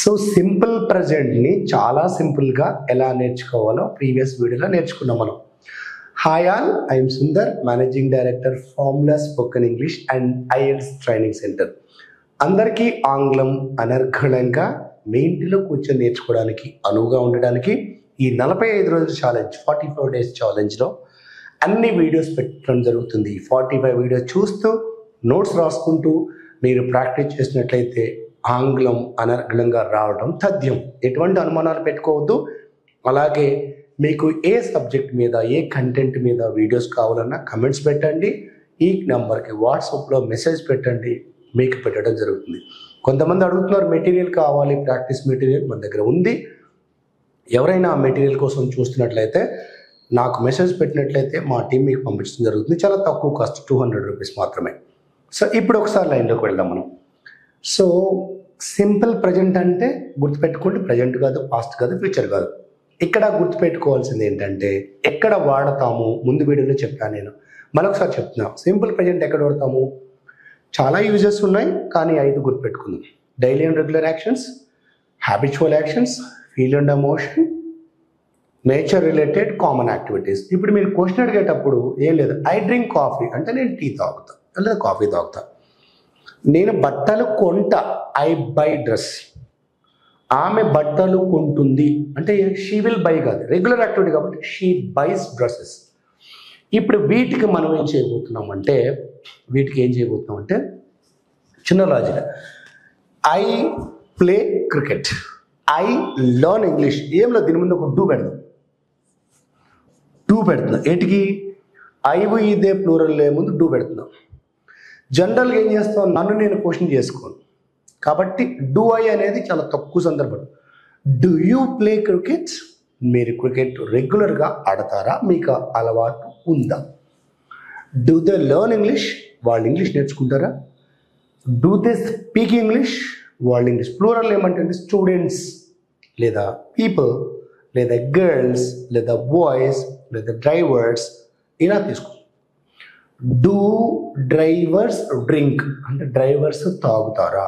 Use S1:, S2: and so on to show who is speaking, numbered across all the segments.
S1: So simple ప్రజెంట్ని చాలా సింపుల్గా ఎలా నేర్చుకోవాలో ప్రీవియస్ వీడియోలో నేర్చుకున్నాం మనం hi all I'm Sundar managing director formula spoken English and IELTS training centre అందరికీ ఆంగ్లం అనర్గళంగా మీ ఇంటిలో కూర్చొని నేర్చుకోవడానికి అనువుగా ఉండడానికి ఈ నలభై ఐదు రోజుల ఛాలెంజ్ ఫార్టీ ఫోర్ డేస్ ఛాలెంజ్లో అన్ని వీడియోస్ పెట్టడం జరుగుతుంది ఫార్టీ ఫైవ్ వీడియోస్ చూస్తూ నోట్స్ రాసుకుంటూ మీరు ప్రాక్టీస్ చేసినట్లయితే ఆంగ్లం అనర్గళంగా రావడం తథ్యం ఎటువంటి అనుమానాలు పెట్టుకోవద్దు అలాగే మీకు ఏ సబ్జెక్ట్ మీద ఏ కంటెంట్ మీద వీడియోస్ కావాలన్నా కమెంట్స్ పెట్టండి ఈ నెంబర్కి వాట్సాప్లో మెసేజ్ పెట్టండి మీకు పెట్టడం జరుగుతుంది కొంతమంది అడుగుతున్నారు మెటీరియల్ కావాలి ప్రాక్టీస్ మెటీరియల్ మన దగ్గర ఉంది ఎవరైనా ఆ మెటీరియల్ కోసం చూస్తున్నట్లయితే నాకు మెసేజ్ పెట్టినట్లయితే మా టీం మీకు పంపించడం జరుగుతుంది చాలా తక్కువ కాస్ట్ టూ హండ్రెడ్ రూపీస్ మాత్రమే సో ఇప్పుడు ఒకసారి లైన్లోకి వెళ్దాం మనం సో సింపుల్ ప్రజెంట్ అంటే గుర్తుపెట్టుకోండి ప్రజెంట్ కాదు పాస్ట్ కాదు ఫ్యూచర్ కాదు ఇక్కడ గుర్తుపెట్టుకోవాల్సింది ఏంటంటే ఎక్కడ వాడతాము ముందు వీడియోలో చెప్పాను నేను మరొకసారి చెప్తున్నా సింపుల్ ప్రజెంట్ ఎక్కడ వాడతాము చాలా యూజెస్ ఉన్నాయి కానీ ఐదు గుర్తుపెట్టుకుందాం daily and regular actions habitual actions feel and emotion nature related common activities ఇప్పుడు మీరు క్వశ్చన్ అడిగేటప్పుడు ఏం లేదు ఐ డ్రింక్ కాఫీ అంటే నేను టీ తాగుతా లేదా కాఫీ తాగుతా నేను బట్టలు కొంట ఐ బై డ్రెస్ ఆమె బట్టలు కొంటుంది అంటే షీ విల్ బై కాదు రెగ్యులర్ యాక్టివిటీ కాబట్టి షీ బైస్ డ్రెస్సెస్ ఇప్పుడు వీటికి మనం ఏం చేయబోతున్నాం అంటే వీటికి ఏం చేయబోతున్నాం అంటే చిన్న logic I play cricket I learn English ఏంలో దీని ముందు ఒక డూ పెడదాం డూ పెడుతున్నాం ఏంటికి ఐవు ఇదే ప్లూరల్ ముందు డూ పెడుతున్నాం జనరల్గా ఏం చేస్తాం నన్ను నేను క్వశ్చన్ చేసుకోను కాబట్టి డూ ఐ అనేది చాలా తక్కువ సందర్భం డూ యూ ప్లే క్రికెట్ మీరు క్రికెట్ రెగ్యులర్గా ఆడతారా మీకు ఆ అలవాటు ఉందా డూ దే లర్న్ ఇంగ్లీష్ వాళ్ళు ఇంగ్లీష్ నేర్చుకుంటారా డూ దే స్పీక్ ఇంగ్లీష్ వాళ్ళు ఇంగ్లీష్ ప్లూరల్ ఏమంటే స్టూడెంట్స్ లేదా పీపుల్ లేదా గర్ల్స్ లేదా బాయ్స్ లేదా డ్రైవర్స్ ఇలా తీసుకో డూ డ్రైవర్స్ డ్రింక్ అంటే డ్రైవర్స్ తాగుతారా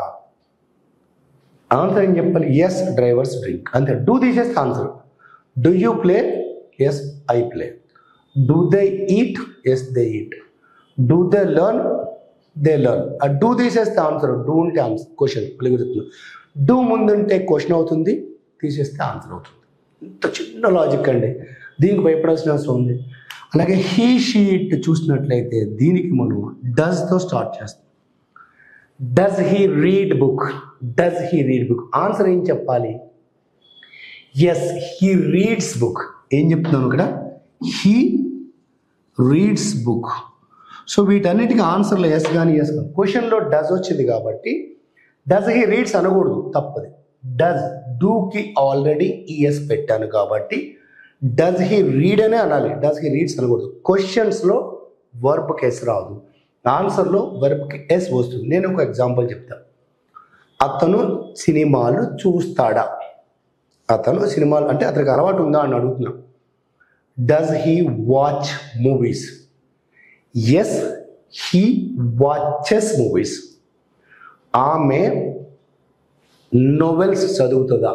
S1: ఆన్సర్ ఏం చెప్పాలి ఎస్ డ్రైవర్స్ డ్రింక్ అంతే డూ తీసేస్తే answer do you play yes I play do they eat yes they eat do they learn they learn ఆ డూ తీసేస్తే ఆన్సర్ డూ ఉంటే ఆన్సర్ క్వశ్చన్ వెలుగుతుంది డూ ముందుంటే క్వశ్చన్ అవుతుంది తీసేస్తే ఆన్సర్ అవుతుంది ఇంత చిన్న లాజిక్ అండి దీనికి భయపడాల్సిన అవసరం ఉంది అలాగే హీ షీట్ చూసినట్లయితే దీనికి మనం డస్తో స్టార్ట్ చేస్తాం does he read book does he read book answer ఏం చెప్పాలి ఎస్ హీ రీడ్స్ బుక్ ఏం చెప్తున్నాను ఇక్కడ హీ రీడ్స్ బుక్ సో వీటన్నిటికీ ఆన్సర్లో ఎస్ కానీ ఎస్ కానీ క్వశ్చన్లో డస్ వచ్చింది కాబట్టి డస్ హీ రీడ్స్ అనకూడదు తప్పది డస్ డూకి ఆల్రెడీ ఈఎస్ పెట్టాను కాబట్టి డస్ హీ రీడ్ అనే అనాలి డస్ హీ రీడ్స్ అనకూడదు క్వశ్చన్స్లో వర్బ్కి ఎస్ రాదు ఆన్సర్లో వర్బ్కి ఎస్ వస్తుంది నేను ఒక ఎగ్జాంపుల్ చెప్తాను అతను సినిమాలు చూస్తాడా అతను సినిమాలు అంటే అతనికి అలవాటు ఉందా అని అడుగుతున్నా does he watch movies yes he watches movies ఆమె నోవెల్స్ చదువుతుందా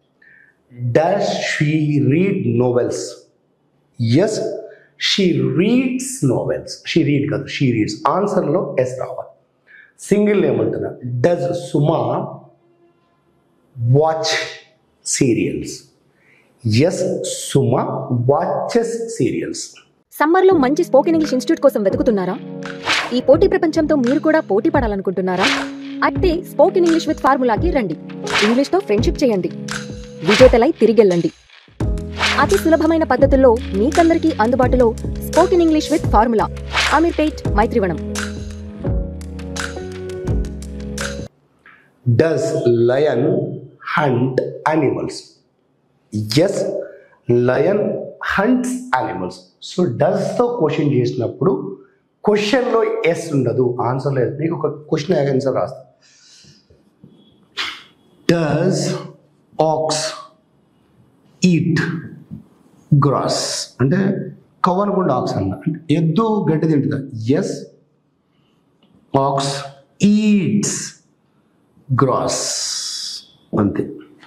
S1: does she read novels yes she reads novels she read కాదు షీ రీడ్స్ ఆన్సర్లో ఎస్ రావాలి సింగిల్ ఏమంటున్నా does Suma watch serials yes Suma watches serials
S2: సమ్మర్లో మంచి స్పోకెన్ ఇంగ్లీష్ ఇన్స్టిట్యూట్ కోసం వెతుకుతున్నారా ఈ పోటీ ప్రపంచంతో మీరు కూడా పోటీ పడాలనుకుంటున్నారా అయితే స్పోకెన్ ఇంగ్లీష్ విత్ ఫార్ములాకి రండి ఇంగ్లీష్తో ఫ్రెండ్షిప్ చేయండి విజేతలై తిరిగెళ్ళండి అతి సులభమైన పద్ధతుల్లో మీకందరికీ అందుబాటులో spoken English with formula Ameerpet Maitrivanam
S1: does lion hunt animals yes lion hunts animals so డస్తో క్వశ్చన్ చేసినప్పుడు క్వశ్చన్లో ఎస్ ఉండదు ఆన్సర్ లేదు మీకు ఒక క్వశ్చన్ ఆన్సర్ రాస్తా డస్ ఆక్స్ ఈట్ గ్రాస్ అంటే కవ్ అనుకుండా ఆక్స్ అన్న అంటే ఎద్దు గడ్డి తింటుందా ఎస్ ఆక్స్ ఈట్స్ గ్రాస్ అంతే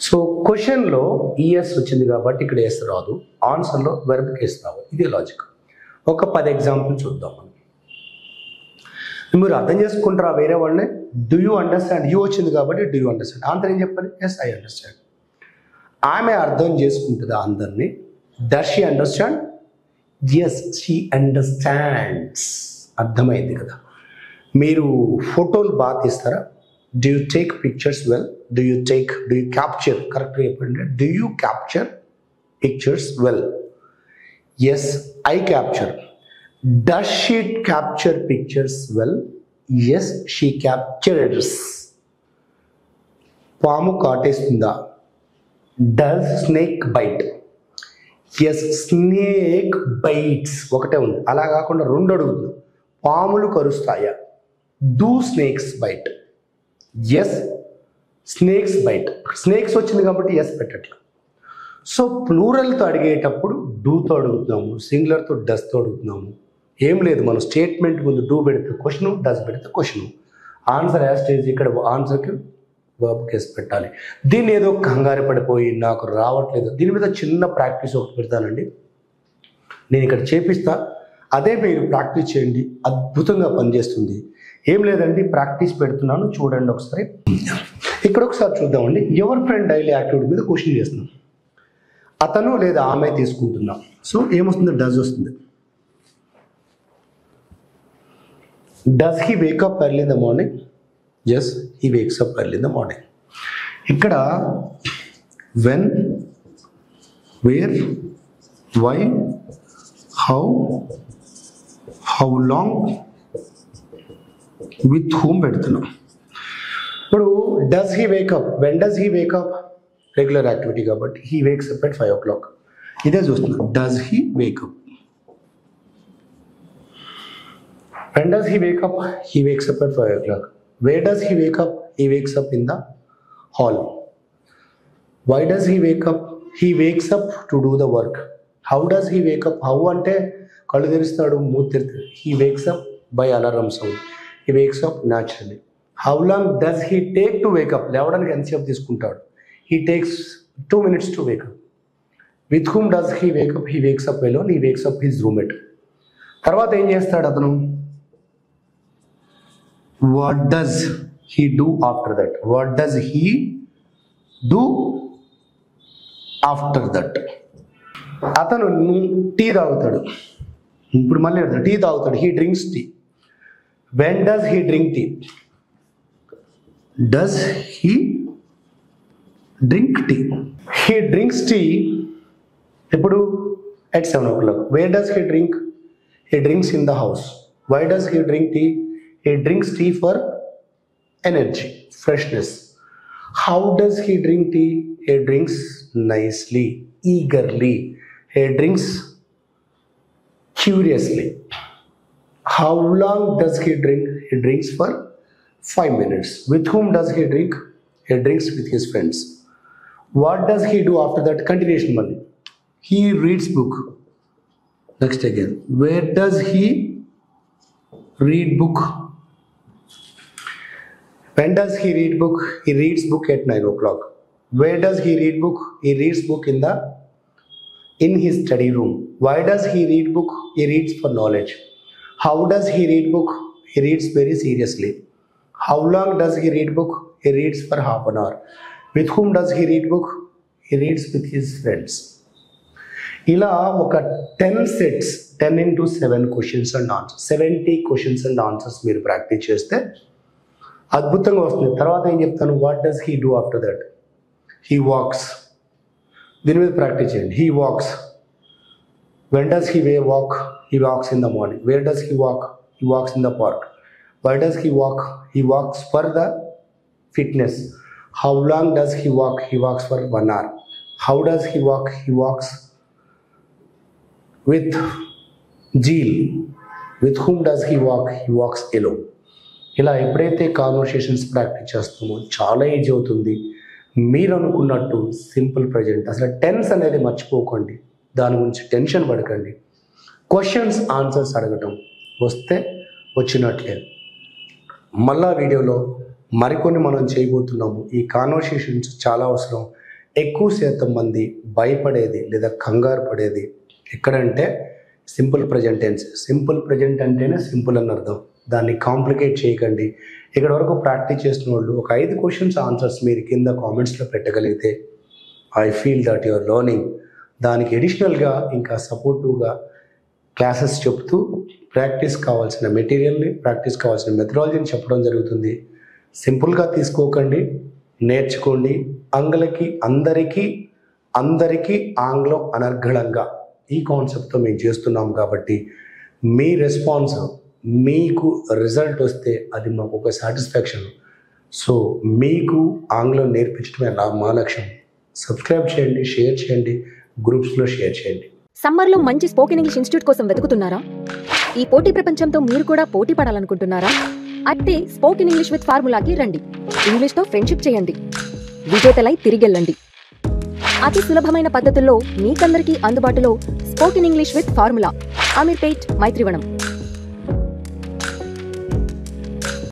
S1: సో క్వశ్చన్లో ఈఎస్ వచ్చింది కాబట్టి ఇక్కడ ఎస్ రాదు ఆన్సర్లో వెర్బ్కి ఎస్ రావు ఇదే లాజిక్ ఒక పది ఎగ్జాంపుల్ చూద్దాం మనం మీరు అర్థం చేసుకుంటారా వేరే వాళ్ళని డూ యూ అండర్స్టాండ్ యూ వచ్చింది కాబట్టి డూ యూ అండర్స్టాండ్ ఆన్సర్ ఏం చెప్పాలి ఎస్ ఐ అండర్స్టాండ్ ఆమె అర్థం చేసుకుంటుందా అందరినీ does she understand yes she understands అర్థమైంది కదా మీరు ఫోటోలు బాగా తీస్తారా do you take pictures well do you take do you capture కరెక్ట్గా చెప్పండి do you capture pictures well yes I capture does she capture pictures well yes she captures పాము కాటేస్తుందా does snake bite yes snake bites ఒకటే ఉంది అలా కాకుండా రెండు అడుగుతుంది పాములు కరుస్తాయా do snakes bite yes snakes bite snakes వచ్చింది కాబట్టి ఎస్ పెట్టట్లేదు సో ప్లూరల్తో అడిగేటప్పుడు డూతో అడుగుతున్నాము సింగులర్తో డస్తో అడుగుతున్నాము ఏం లేదు మనం స్టేట్మెంట్ ముందు డూ పెడితే క్వశ్చన్ డస్ పెడితే క్వశ్చన్ ఆన్సర్ యాజ్ స్టేజ్ ఇక్కడ ఆన్సర్కి వర్బ్ కేసు పెట్టాలి దీన్ని ఏదో కంగారు పడిపోయి నాకు రావట్లేదు దీని మీద చిన్న ప్రాక్టీస్ ఒకటి పెడతానండి నేను ఇక్కడ చేపిస్తా అదే మీరు ప్రాక్టీస్ చేయండి అద్భుతంగా పనిచేస్తుంది ఏం లేదండి ప్రాక్టీస్ పెడుతున్నాను చూడండి ఒకసారి ఇక్కడ ఒకసారి చూద్దామండి ఎవరి ఫ్రెండ్ డైలీ యాక్టివిటీ మీద క్వశ్చన్ చేస్తున్నాం అతను లేదా ఆమె తీసుకుంటున్నాం సో ఏమొస్తుంది డస్ వస్తుంది does he wake up early in the morning yes he wakes up early in the morning ఇక్కడ when where why how how long with whom పెడుతున్నాం ఇప్పుడు does he wake up when does he wake up regular activity కాబట్టి he wakes up at five o'clock ఇదే చూస్తున్నాం does he wake up when does he wake up he wakes up at five o'clock where does he wake up he wakes up in the hall why does he wake up he wakes up to do the work how does he wake up how అంటే కళ్ళు తెరుస్తాడు మూతి తెరుస్తాడు he wakes up by alarm sound he wakes up naturally how long does he take to wake up లేవడానికి ఎంతసేపు తీసుకుంటాడు he takes two minutes to wake up with whom does he wake up he wakes up alone he wakes up his roommate తర్వాత ఏం చేస్తాడు అతను what does he do after that what does he do after that అతను tea తాగుతాడు ఇప్పుడు మళ్ళీ tea తాగుతాడు he drinks tea when does he drink tea does he drink tea he drinks tea ఇప్పుడు at seven o'clock where does he drink he drinks in the house why does he drink tea he drinks tea for energy freshness how does he drink tea he drinks nicely eagerly he drinks curiously. How long does he drink? He drinks for five minutes. With whom does he drink? He drinks with his friends. What does he do after that? Continuation money. He reads book. Next again. Where does he read book? When does he read book? He reads book at nine o'clock. Where does he read book? He reads book in the in his study room. Why does he read book? He reads for knowledge. How does he read book? He reads very seriously. How long does he read book? He reads for half an hour. With whom does he read book? He reads with his friends. ఇలా ఒక ten sets ten into seven questions and answers seventy questions and answers మీరు practice చేస్తే అద్భుతంగా వస్తుంది తర్వాత ఏం చెప్తాను what does he do after that he walks దీని మీద ప్రాక్టీస్ చేయండి he walks when does he way walk he walks in the morning where does he walk he walks in the park why does he walk he walks for the fitness how long does he walk he walks for one hour how does he walk he walks with zeal with whom does he walk he walks alone ఇలా ఎప్పుడైతే conversations practice చేస్తామో చాలా easy అవుతుంది మీరు అనుకున్నట్టు simple present అసలు tense అనేది మర్చిపోకండి దాని గురించి టెన్షన్ పడకండి క్వశ్చన్స్ ఆన్సర్స్ అడగటం వస్తే వచ్చినట్లే మళ్ళా వీడియోలో మరికొన్ని మనం చేయబోతున్నాము ఈ కాన్వర్సేషన్స్ చాలా అవసరం ఎక్కువ శాతం మంది భయపడేది లేదా కంగారు పడేది ఎక్కడంటే simple present tense simple present అంటేనే సింపుల్ అని అర్థం దాన్ని కాంప్లికేట్ చేయకండి ఇక్కడ వరకు ప్రాక్టీస్ చేసిన వాళ్ళు ఒక ఐదు క్వశ్చన్స్ ఆన్సర్స్ మీరు కింద కామెంట్స్లో పెట్టగలిగితే I feel that your learning దానికి ఎడిషనల్గా ఇంకా సపోర్టివ్గా క్లాసెస్ చెప్తూ ప్రాక్టీస్ కావాల్సిన మెటీరియల్ని ప్రాక్టీస్ కావాల్సిన మెథడాలజీని చెప్పడం జరుగుతుంది సింపుల్గా తీసుకోకండి నేర్చుకోండి అంగులకి అందరికీ అందరికీ ఆంగ్లం అనర్గళంగా ఈ కాన్సెప్ట్తో మేము చేస్తున్నాం కాబట్టి మీ రెస్పాన్స్ మీకు రిజల్ట్ వస్తే అది మాకు ఒక సాటిస్ఫాక్షన్ సో మీకు ఆంగ్లం నేర్పించడమే నా మా లక్ష్యం సబ్స్క్రైబ్ చేయండి షేర్ చేయండి గ్రూప్స్లో షేర్ చేయండి
S2: సమ్మర్లో మంచి స్పోకెన్ ఇంగ్లీష్ ఇన్స్టిట్యూట్ కోసం వెతుకుతున్నారా ఈ పోటీ ప్రపంచంతో మీరు కూడా పోటీ పడాలనుకుంటున్నారా అయితే స్పోకెన్ ఇంగ్లీష్ విత్ ఫార్ములాకి రండి ఇంగ్లీష్తో ఫ్రెండ్షిప్ చేయండి విజేతలై తిరిగెళ్ళండి అతి సులభమైన పద్ధతుల్లో మీకందరికీ అందుబాటులో spoken English with formula Ameerpet Maitrivanam